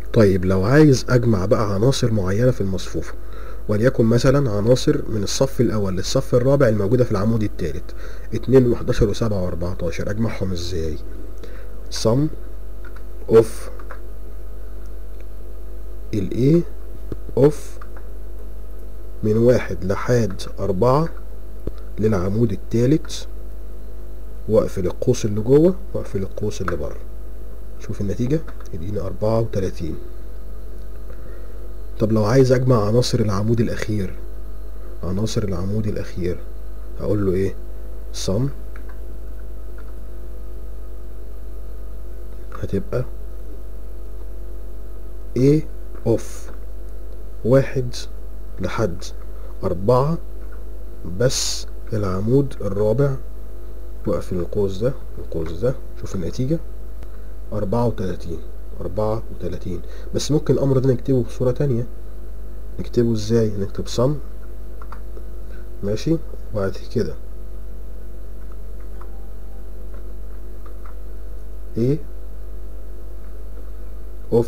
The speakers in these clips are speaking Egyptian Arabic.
طيب لو عايز اجمع بقى عناصر معينة في المصفوفة وليكن مثلا عناصر من الصف الاول للصف الرابع الموجودة في العمود الثالث اتنين وحداشر وسبعة واربعتاشر اجمعهم ازاي sum of ال A of من واحد لحد أربعة للعمود التالت واقفل القوس اللي جوه واقفل القوس اللي بره شوف النتيجة يديني أربعة وتلاتين طب لو عايز أجمع عناصر العمود الأخير عناصر العمود الأخير هقول له إيه sum هتبقى A of واحد لحد أربعة بس العمود الرابع واقفل القوس ده القوس ده شوف النتيجة أربعة وتلاتين أربعة وتلاتين بس ممكن الأمر ده نكتبه بصورة تانية نكتبه ازاي نكتب صم ماشي وبعد كده A of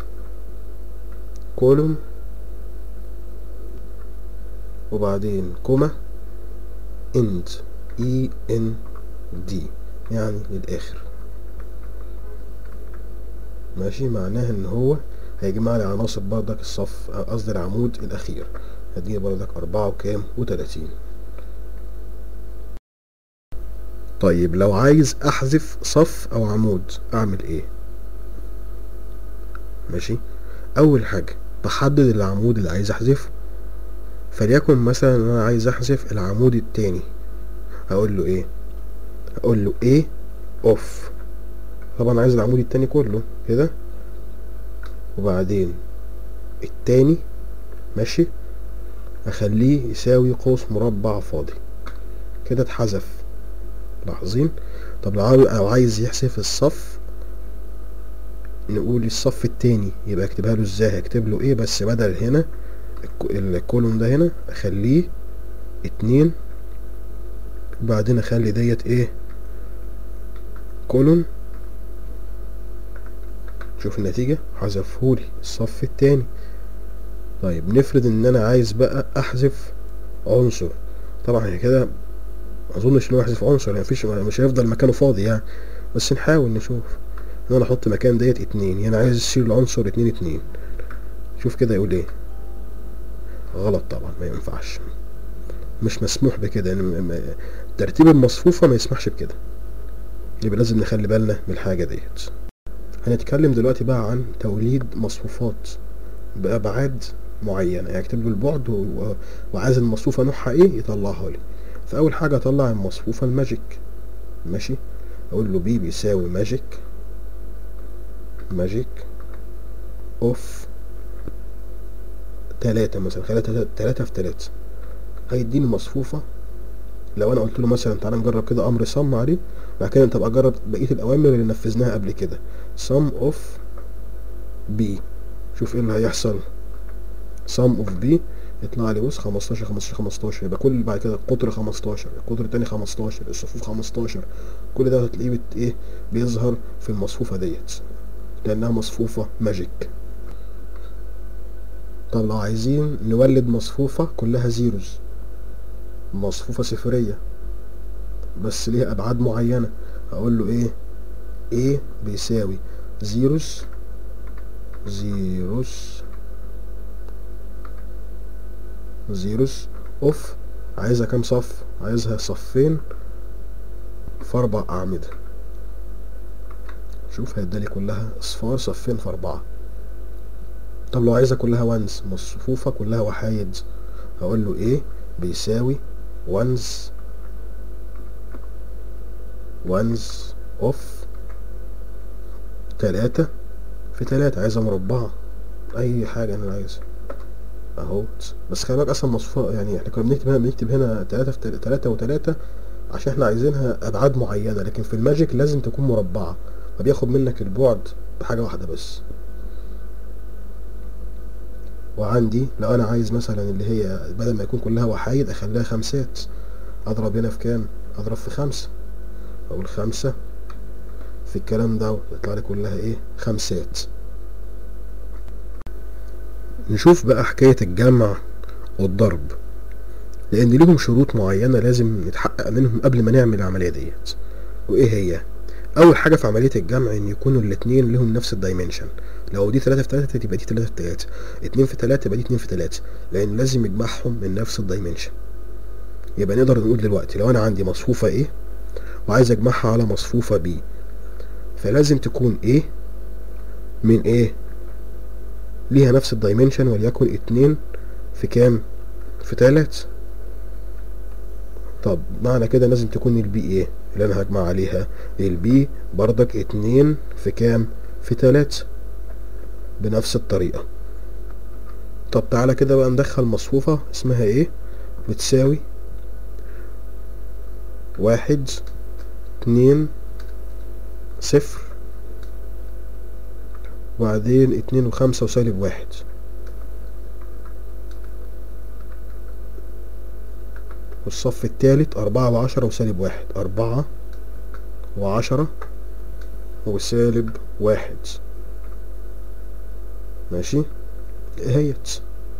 كولوم وبعدين كوما end e n d يعني للآخر ماشي معناها ان هو هيجمع لي عناصر بردك الصف قصدي العمود الأخير هديني بردك أربعة وكام وتلاتين طيب لو عايز أحذف صف أو عمود أعمل إيه؟ ماشي أول حاجة بحدد العمود اللي عايز أحذفه فليكن مثلا أنا عايز أحذف العمود التاني هقول له إيه؟ هقول له إيه أوف طبعا عايز العمود التاني كله كده وبعدين التاني ماشي اخليه يساوي قوس مربع فاضي كده اتحذف لاحظين طب لو عايز يحذف الصف نقول الصف التاني يبقى اكتبها له ازاي هكتب له ايه بس بدل هنا الكولوم ده هنا اخليه اتنين وبعدين اخلي ديت ايه كولون شوف النتيجة حذفهولي الصف التاني طيب نفرض ان انا عايز بقى احذف عنصر طبعا هي كده اظنش ان هو يحذف عنصر يعني مفيش مش هيفضل مكانه فاضي يعني بس نحاول نشوف ان انا احط مكان ديت اتنين يعني عايز اشيل العنصر اتنين اتنين شوف كده يقول ايه غلط طبعا ما ينفعش مش مسموح بكده يعني ترتيب المصفوفة ما يسمحش بكده يبقى لازم نخلي بالنا من الحاجة ديت هنتكلم دلوقتي بقى عن توليد مصفوفات بأبعاد معينة يعني اكتب له البعد و... وعايز المصفوفة نوعها ايه يطلعها لي فأول حاجة أطلع المصفوفة الماجيك ماشي أقول له بي بيساوي ماجيك ماجيك اوف تلاتة مثلا خليها تلاتة في تلاتة هيديني مصفوفة لو انا قلت له مثلا تعالى نجرب كده امر صم عليه بعد كده انت بقى جرب بقيه الاوامر اللي نفذناها قبل كده sum of b شوف ايه اللي هيحصل sum of b يطلع لي بص 15 15 15 يبقى كل بعد كده القطر 15 القطر التاني 15 الصفوف 15 كل ده هتلاقيه بت ايه بيظهر في المصفوفه ديت لانها مصفوفه ماجيك طب لو عايزين نولد مصفوفه كلها زيروز مصفوفة صفرية بس ليها أبعاد معينة أقول له إيه A بيساوي زيروس زيروس زيروس أوف عايزها كام صف عايزها صفين في أربع أعمدة شوف هيدالي كلها أصفار صفين في أربعة طب لو عايزها كلها وانز مصفوفة كلها وحايد هقول له إيه بيساوي ones ones of تلاتة في تلاتة عايزة مربعة أي حاجة أنا عايزها أهو بس خلي بالك أصلا مصفوفة يعني احنا كنا بنكتب هنا بنكتب هنا تلاتة في تلاتة وتلاتة عشان احنا عايزينها أبعاد معينة لكن في الماجيك لازم تكون مربعة فبياخد منك البعد بحاجة واحدة بس وعندي لو انا عايز مثلا اللي هي بدل ما يكون كلها وحايد اخليها خمسات اضرب هنا في كام اضرب في خمسة اقول خمسة في الكلام ده يطلع لي كلها ايه خمسات نشوف بقى حكاية الجمع والضرب لأن ليهم شروط معينة لازم نتحقق منهم قبل ما نعمل العملية ديت وإيه هي؟ أول حاجة في عملية الجمع إن يكونوا الاتنين لهم نفس الدايمنشن لو دي تلاتة في تلاتة تبقى دي تلاتة في تلاتة اتنين في تلاتة يبقى دي اتنين في تلاتة لأن لازم يجمعهم من نفس الدايمنشن يبقى نقدر نقول دلوقتي لو أنا عندي مصفوفة إيه وعايز أجمعها على مصفوفة بي فلازم تكون إيه من إيه ليها نفس الدايمنشن وليكن اتنين في كام في تلات طب معنى كده لازم تكون البي ايه اللي انا هجمع عليها البي بردك اتنين في كام في تلات بنفس الطريقة طب تعالى كده بقى ندخل مصفوفة اسمها ايه بتساوي واحد اتنين صفر وبعدين اتنين وخمسة وسالب واحد والصف التالت أربعة وعشرة وسالب واحد أربعة وعشرة وسالب واحد ماشي اهيت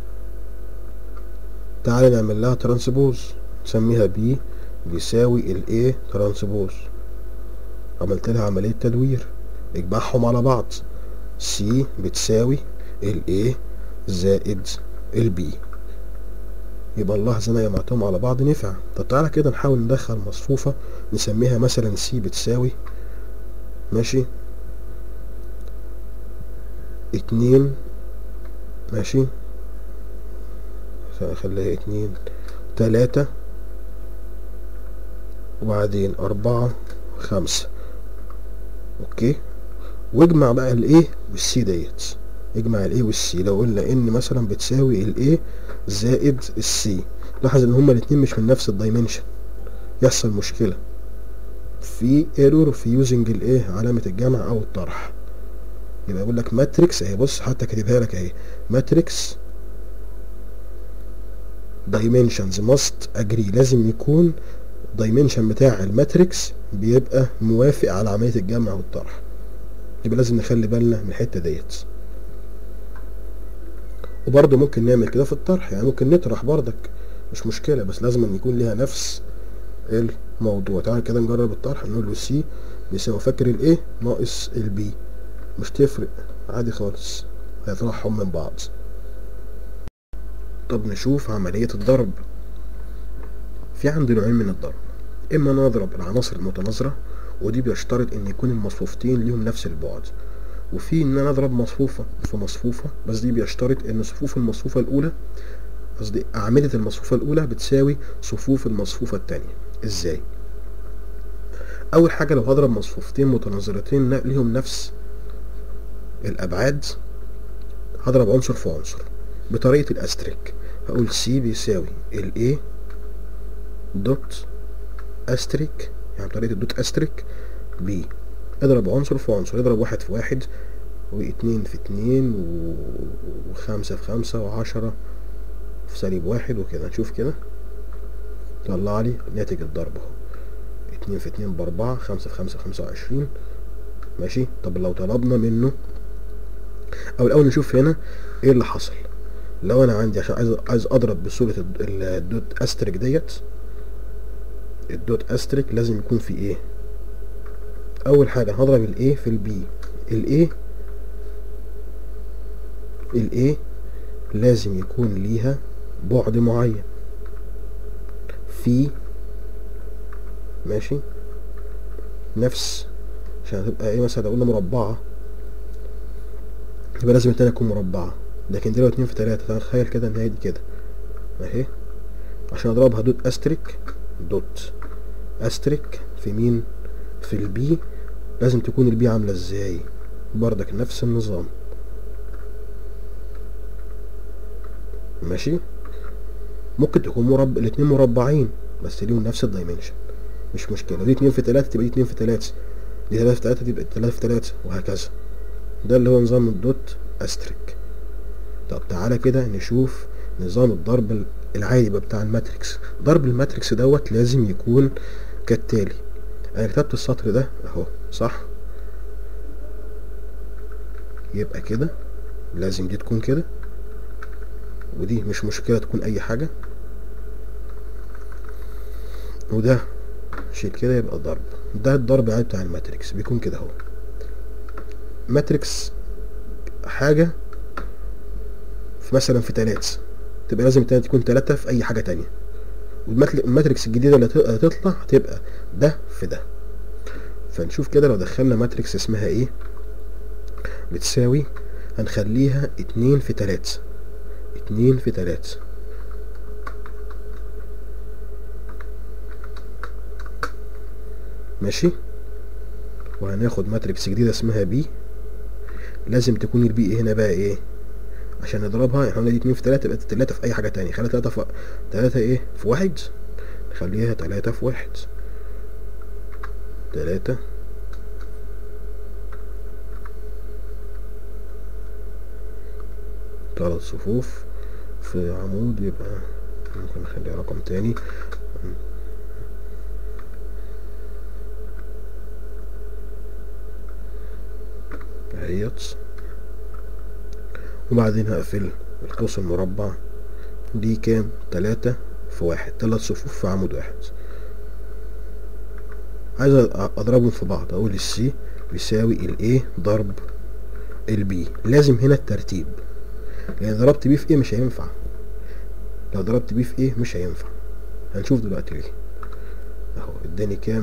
تعالى نعمل لها ترانسبوز نسميها بي بيساوي الايه ترانسبوز عملت لها عملية تدوير اجمعهم على بعض سي بتساوي الايه زائد البي يبقى نلاحظ انا جمعتهم على بعض نفع طب تعالى كده نحاول ندخل مصفوفة نسميها مثلا سي بتساوي ماشي اتنين ماشي خليها اتنين تلاتة وبعدين أربعة خمسة أوكي واجمع بقى الايه والسي ديت اجمع الايه والسي لو قلنا ان مثلا بتساوي الايه زائد السي لاحظ ان هما الاتنين مش من نفس الدايمنشن يحصل مشكلة في ايرور في يوزنج الايه علامة الجمع او الطرح يبقى يقول لك ماتريكس اهي بص حتى كاتبها لك اهي ماتريكس dimensions must agree لازم يكون دايمنشن بتاع الماتريكس بيبقى موافق على عملية الجمع والطرح يبقى لازم نخلي بالنا من الحتة ديت وبرضه ممكن نعمل كده في الطرح يعني ممكن نطرح بردك مش مشكلة بس لازم أن يكون ليها نفس الموضوع تعالى كده نجرب الطرح نقول له سي بيساوي فاكر الايه ناقص البي مش تفرق عادي خالص هيطرحهم من بعض طب نشوف عملية الضرب في عندي نوعين من الضرب اما نضرب العناصر المتناظرة ودي بيشترط ان يكون المصفوفتين ليهم نفس البعد وفي ان انا اضرب مصفوفة في مصفوفة بس دي بيشترط ان صفوف المصفوفة الاولى قصدي اعمدة المصفوفة الاولى بتساوي صفوف المصفوفة التانية ازاي اول حاجة لو هضرب مصفوفتين متناظرتين ليهم نفس الابعاد هضرب عنصر في عنصر بطريقة الاستريك هقول سي بيساوي ال A دوت استريك يعني بطريقة الدوت استريك بي اضرب عنصر في عنصر اضرب واحد في واحد واتنين في اتنين وخمسة في خمسة وعشرة في سالب واحد وكده نشوف كده طلع لي ناتج الضرب اهو اتنين في اتنين باربعة خمسة في خمسة خمسة وعشرين ماشي طب لو طلبنا منه او الاول نشوف هنا ايه اللي حصل لو انا عندي عشان عايز عايز اضرب بصورة الدوت استريك ديت الدوت استريك لازم يكون في ايه اول حاجة هضرب الايه في البي الايه الايه لازم يكون ليها بعد معين في ماشي نفس عشان هتبقى ايه مثلا لو قلنا مربعة يبقى لازم التانية تكون مربعة لكن دي لو اتنين في تلاتة تخيل كده ان هي دي كده اهي عشان اضربها دوت استريك دوت استريك في مين في البي لازم تكون البي عاملة ازاي بردك نفس النظام ماشي ممكن تكون مربع الاتنين مربعين بس ليهم نفس الدايمنشن مش مشكلة دي اتنين في تلاتة تبقى دي اتنين في تلاتة دي تلاتة في تلاتة تبقى تلاتة في تلاتة وهكذا ده اللي هو نظام الدوت استريك طب تعالى كده نشوف نظام الضرب العادي بقى بتاع الماتريكس ضرب الماتريكس دوت لازم يكون كالتالي انا كتبت السطر ده اهو صح يبقى كده لازم دي تكون كده ودي مش مشكلة تكون اي حاجة وده شيل كده يبقى ضرب ده الضرب يعني بتاع الماتريكس بيكون كده اهو ماتريكس حاجة في مثلا في تلاتة تبقى لازم التلاتة تكون تلاتة في أي حاجة تانية والماتريكس الجديدة اللي هت- هتطلع هتبقى ده في ده فنشوف كده لو دخلنا ماتريكس اسمها ايه بتساوي هنخليها اتنين في تلاتة اتنين في تلاتة ماشي وهناخد ماتريكس جديدة اسمها بي لازم تكون البي هنا بقى ايه عشان نضربها احنا قلنا دي اتنين في تلاتة يبقى تلاتة في اي حاجة تانية خليها تلاتة في تلاتة ايه في واحد نخليها تلاتة في واحد تلاتة تلات صفوف في عمود يبقى ممكن نخليها رقم تاني اهيت وبعدين هقفل القوس المربع دي كام تلاتة في واحد تلات صفوف في عمود واحد عايز أ- اضربهم في بعض اقول السي بيساوي الاي ضرب البي لازم هنا الترتيب لان ضربت بيه في ايه مش هينفع لو ضربت بيه في ايه مش هينفع هنشوف دلوقتي ليه اهو اداني كام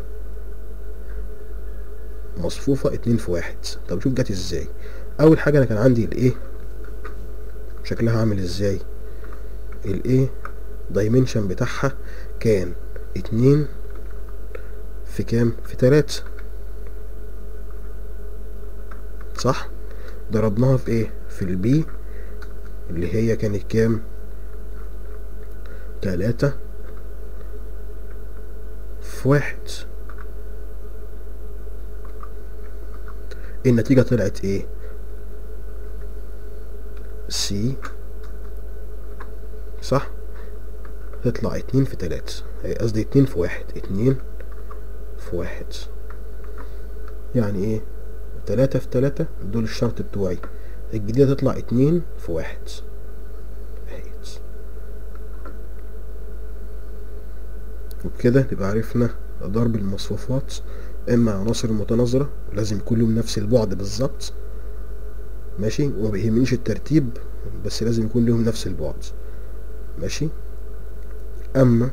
مصفوفة اتنين في واحد طب شوف جت ازاي اول حاجة انا كان عندي الايه شكلها عامل ازاي الايه دايمنشن بتاعها كان اتنين في كام في تلاتة صح ضربناها في ايه في البي اللي هي كانت كام تلاتة في واحد النتيجة طلعت ايه سي صح تطلع اتنين في تلاتة هي قصدي اتنين في واحد اتنين في واحد يعني ايه تلاتة في تلاتة دول الشرط بتوعي الجديدة تطلع اتنين في واحد اهيت وبكده نبقى عرفنا ضرب المصفوفات اما عناصر متناظرة لازم يكون لهم نفس البعد بالظبط ماشي وما بيهمنيش الترتيب بس لازم يكون لهم نفس البعد ماشي اما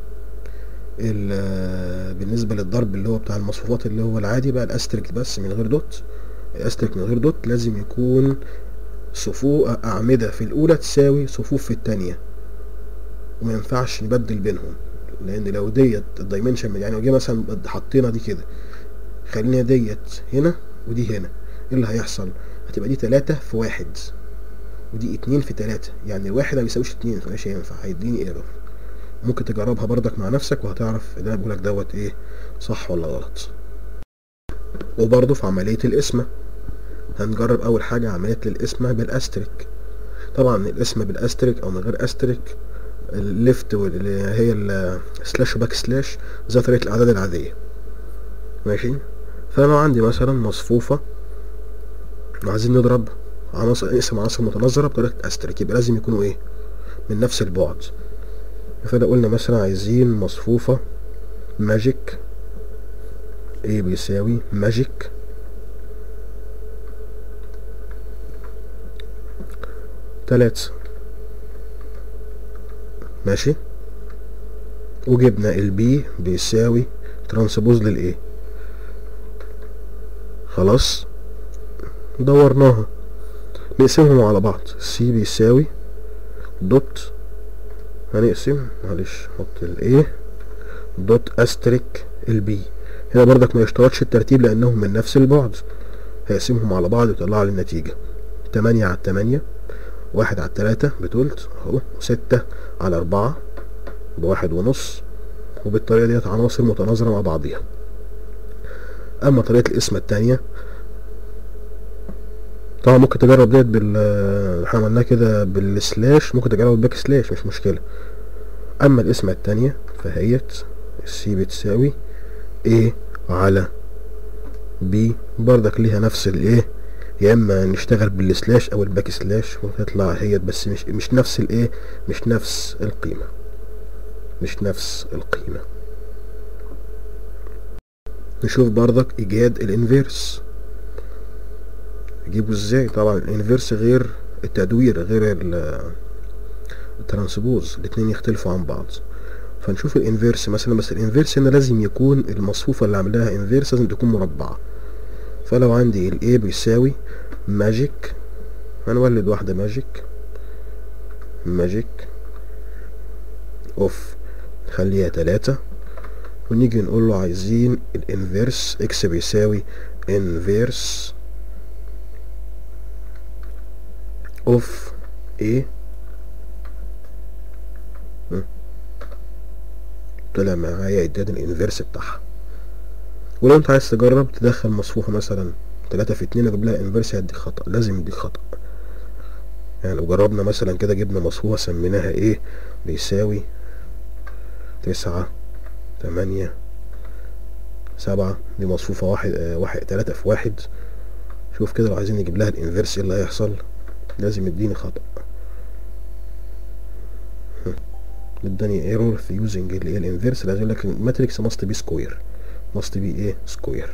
ال- بالنسبة للضرب اللي هو بتاع المصفوفات اللي هو العادي بقى الاستريك بس من غير دوت الاستريك من غير دوت لازم يكون صفوف أعمدة في الأولى تساوي صفوف في التانية وما ينفعش نبدل بينهم لأن لو ديت الدايمنشن يعني لو جه مثلا حطينا دي كده خلينا ديت هنا ودي هنا ايه اللي هيحصل هتبقى دي تلاتة في واحد ودي اتنين في تلاتة يعني الواحد ما بيساويش اتنين فمش هينفع هيديني ايرور ممكن تجربها بردك مع نفسك وهتعرف اللي انا بقولك دوت ايه صح ولا غلط وبرضه في عملية القسمة هنجرب اول حاجة عملية القسمة بالاستريك طبعا القسمة بالاستريك او من غير استريك الليفت واللي هي السلاش وباك سلاش زي طريقة الاعداد العادية ماشي فانا لو عندي مثلا مصفوفة وعايزين نضرب عناصر نقسم عناصر متناظرة بطريقة استريك يبقى لازم يكونوا ايه من نفس البعد فده قلنا مثلا عايزين مصفوفة ماجيك ايه بيساوي ماجيك تلاتة ماشي وجبنا البي بيساوي ترانسبوز للايه خلاص دورناها نقسمهم على بعض سي بيساوي دوت هنقسم معلش نحط الايه دوت استريك البي هنا برضك ما يشترطش الترتيب لانهم من نفس البعد هيقسمهم على بعض ويطلع لي النتيجة تمانية على التمانية واحد على التلاتة بتلت اهو وستة على اربعة بواحد ونص وبالطريقة ديت عناصر متناظرة مع بعضيها اما طريقة القسمة التانية طبعا ممكن تجرب ديت بال احنا عملناها كده بالسلاش ممكن تجرب بالباك سلاش مش مشكلة اما القسمة التانية فهيت السي بتساوي A على B بردك ليها نفس الايه يا اما نشتغل بالسلاش او الباك سلاش وتطلع هي بس مش مش نفس الايه مش نفس القيمة مش نفس القيمة نشوف برضك ايجاد الانفيرس اجيبه ازاي طبعا الانفيرس غير التدوير غير ال- الترانسبوز الاتنين يختلفوا عن بعض فنشوف الانفيرس مثلا بس الانفيرس هنا لازم يكون المصفوفة اللي عاملاها انفيرس لازم تكون مربعة فلو عندي ال A بيساوي ماجيك هنولد واحدة ماجيك ماجيك اوف نخليها تلاتة ونيجي نقول له عايزين الانفيرس اكس بيساوي انفيرس اوف ايه طلع معايا اداد الانفيرس بتاعها ولو انت عايز تجرب تدخل مصفوفة مثلا تلاتة في اتنين اجيب لها انفيرس هيديك خطأ لازم يديك خطأ يعني لو جربنا مثلا كده جبنا مصفوفة سميناها ايه بيساوي تسعة تمانية سبعة دي مصفوفة واحد آه واحد تلاتة في واحد شوف كده لو عايزين نجيب لها الانفيرس ايه اللي هيحصل لازم يديني خطأ اداني ايرور في يوزنج اللي هي الانفيرس لازم لك الماتريكس ماست بي سكوير ماست بي ايه سكوير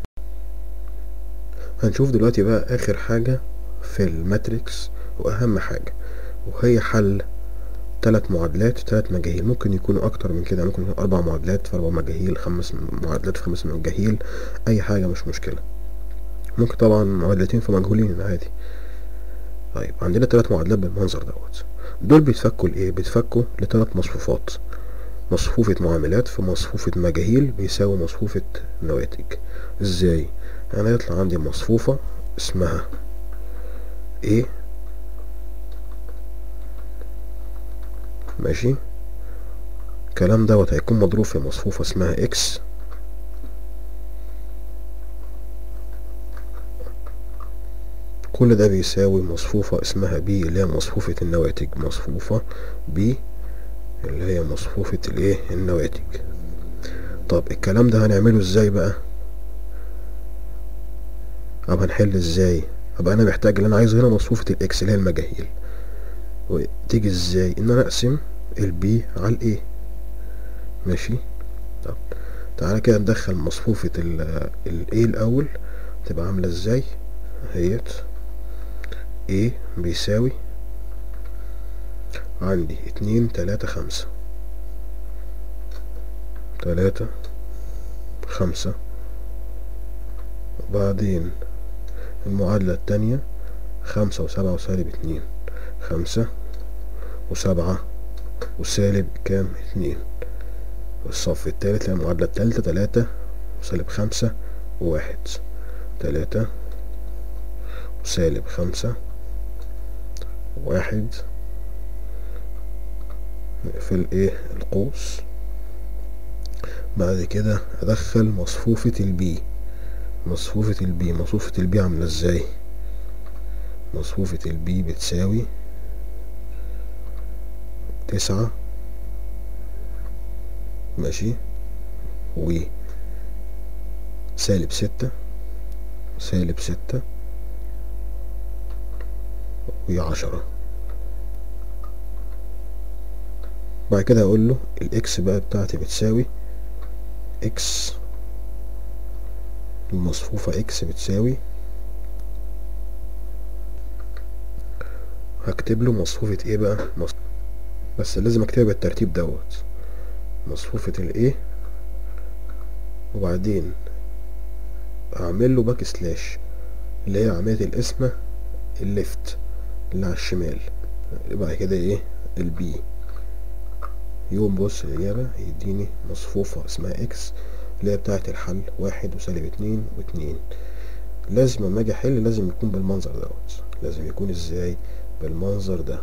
هنشوف دلوقتي بقى اخر حاجة في الماتريكس واهم حاجة وهي حل ثلاث معادلات ثلاث مجاهيل ممكن يكونوا اكتر من كده ممكن يكون اربع معادلات في اربع مجاهيل خمس معادلات في خمس مجاهيل اي حاجة مش مشكلة ممكن طبعا معادلتين في مجهولين عادي طيب عندنا ثلاث معادلات بالمنظر دوت دول بيتفكوا لايه بيتفكوا لثلاث مصفوفات مصفوفة معاملات في مصفوفة مجاهيل بيساوي مصفوفة نواتج ازاي يعني يطلع عندي مصفوفة اسمها A ماشي الكلام دوت هيكون مضروب في مصفوفة اسمها X كل ده بيساوي مصفوفة اسمها B اللي هي مصفوفة النواتج مصفوفة B اللي هي مصفوفة الايه النواتج طب الكلام ده هنعمله ازاي بقى طب هنحل ازاي ابقى انا محتاج اللي انا عايزه هنا مصفوفة الاكس اللي هي المجاهيل وتيجي ازاي ان انا اقسم البي على الايه ماشي طب تعالى كده ندخل مصفوفة الايه الاول تبقى عاملة ازاي اهيت A بيساوي عندي اتنين تلاتة خمسة تلاتة خمسة وبعدين المعادلة التانية خمسة وسبعة وسالب اتنين خمسة وسبعة وسالب كام اتنين والصف التالت المعادلة التالتة تلاتة وسالب خمسة وواحد تلاتة وسالب خمسة واحد في الايه القوس بعد كده ادخل مصفوفة البي مصفوفة البي مصفوفة البي عاملة ازاي مصفوفة البي بتساوي تسعة ماشي و سالب ستة سالب ستة وعشرة بعد كده هقول له الاكس بقى بتاعتي بتساوي اكس المصفوفة اكس بتساوي هكتب له مصفوفة ايه بقى مص... بس لازم اكتبها بالترتيب دوت مصفوفة الايه وبعدين اعمل له باك سلاش اللي هي عملية القسمة الليفت اللي على الشمال يبقى كده ايه البي يوم بص الإجابة يديني مصفوفة اسمها اكس اللي هي بتاعة الحل واحد وسالب اتنين واتنين لازم اما اجي احل لازم يكون بالمنظر دوت لازم يكون ازاي بالمنظر ده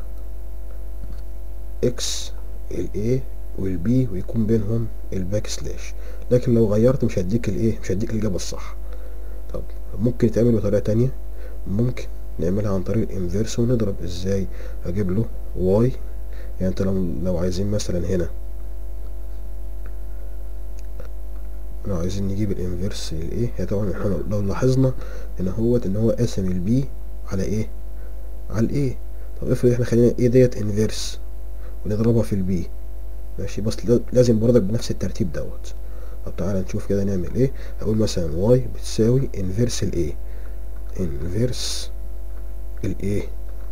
اكس الاي والبي ويكون بينهم الباك سلاش لكن لو غيرت مش هديك الايه مش هديك الاجابة الصح طب ممكن يتعمل بطريقة تانية ممكن نعملها عن طريق الانفيرس ونضرب ازاي اجيب له واي يعني انت لو لو عايزين مثلا هنا لو عايزين نجيب الانفيرس للايه هي طبعا احنا لو- لو لاحظنا ان هو ان هو قاسم البي على ايه على الايه طب افرض احنا خلينا ايه ديت انفيرس ونضربها في البي ماشي بس لا- لازم برضك بنفس الترتيب دوت طب تعالى نشوف كده نعمل ايه اقول مثلا واي بتساوي انفيرس الايه انفيرس الايه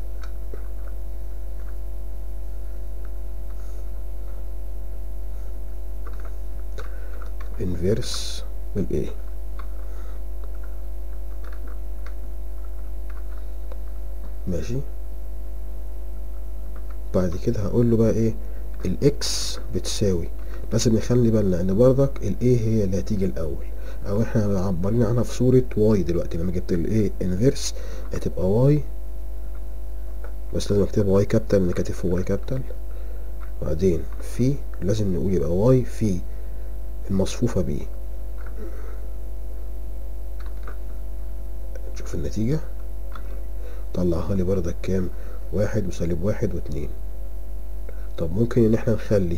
انفيرس الايه ماشي بعد كده هقول له بقى ايه الاكس بتساوي لازم نخلي بالنا ان برضك الايه هي اللي هتيجي الاول او احنا معبرين عنها في صورة واي دلوقتي لما جبت الايه انفيرس هتبقى واي بس لازم اكتبها واي كابيتال انا كاتب فوق واي كابيتال بعدين في لازم نقول يبقى واي في المصفوفة بيه نشوف النتيجة طلعها لي بردك كام واحد وسالب واحد واتنين طب ممكن ان احنا نخلي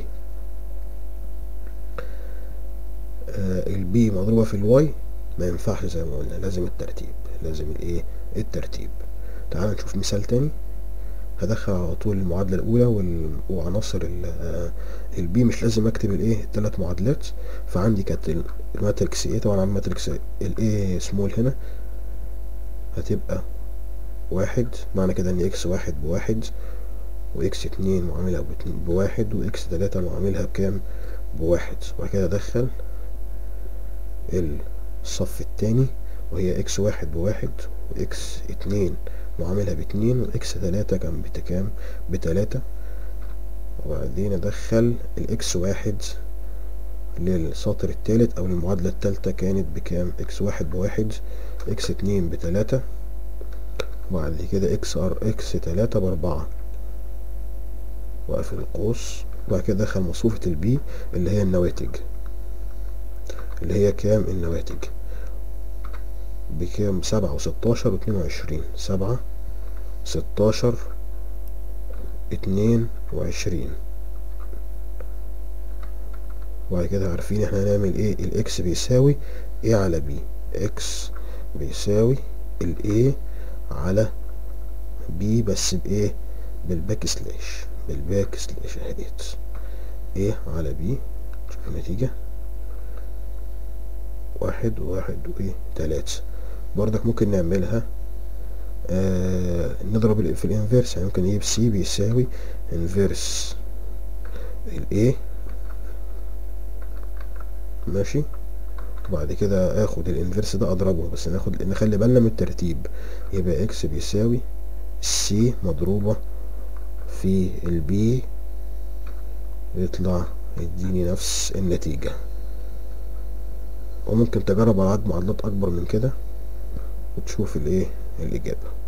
آه البي مضروبة في الواي ما ينفعش زي ما قلنا لازم الترتيب لازم الايه الترتيب تعال نشوف مثال تاني هدخل على طول المعادلة الأولى وال... وعناصر ال... آه البي مش لازم أكتب الإيه التلات معادلات فعندي كانت ال- الماتريكس إيه طبعا عندي ماتريكس الإيه سمول هنا هتبقى واحد معنى كده إن إكس واحد بواحد وإكس اتنين معاملها باتنين بواحد وإكس تلاتة معاملها بكام بواحد وبعد كده أدخل الصف التاني وهي إكس واحد بواحد وإكس اتنين معاملها باتنين واكس تلاتة كان بكام بتلاتة وبعدين ادخل الاكس واحد للسطر التالت او المعادلة التالتة كانت بكام اكس واحد بواحد اكس اتنين بتلاتة وبعد كده اكس ار اكس تلاتة باربعة واقفل القوس وبعد كده ادخل مصفوفة البي اللي هي النواتج اللي هي كام النواتج بكام سبعة وستاشر واتنين وعشرين سبعة ستاشر اتنين وعشرين وبعد كده عارفين احنا هنعمل ايه الاكس بيساوي ايه على بي اكس بيساوي الايه على بي بس بايه بالباك سلاش بالباك سلاش اهيت ايه على بي شوف النتيجة واحد وواحد وايه تلاتة برضك ممكن نعملها آه نضرب ال- في الانفيرس يعني ممكن نجيب سي بيساوي انفيرس الايه ماشي وبعد كده اخد الانفيرس ده اضربه بس ناخد نخلي بالنا من الترتيب يبقى اكس بيساوي سي مضروبة في البي يطلع يديني نفس النتيجة وممكن تجرب على عدد معادلات اكبر من كده وتشوف الايه الاجابة